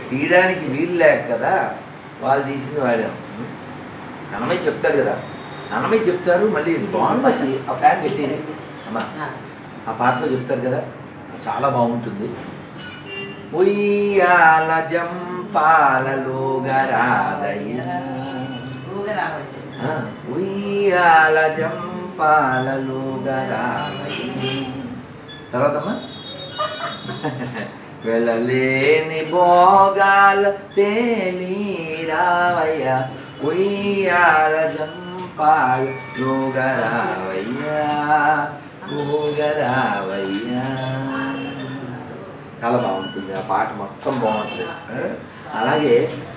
తీయడానికి వీలు లేక కదా వాళ్ళు తీసింది వాడాం అన్నమయ్య చెప్తాడు కదా అన్నమయ్య చెప్తారు మళ్ళీ బాగుంది ఆ ఫ్యాన్ పెట్టి అమ్మా ఆ పాటలో చెప్తారు కదా చాలా బాగుంటుంది ఉయ్యాల జంపాలలో గరాదయ్యా ఆ, ఉయ్యాల జంపాలలో గరాదయ్యా తర్వాతమ్మా వెళ్ళలేని భోగాల తేలిరావయ్య ఉయ్యాల జంపాలు లోగరావయ్యా ఊగరావయ్యా చాలా బాగుంటుంది ఆ పాట మొత్తం బాగుంటుంది ఆ? అలాగే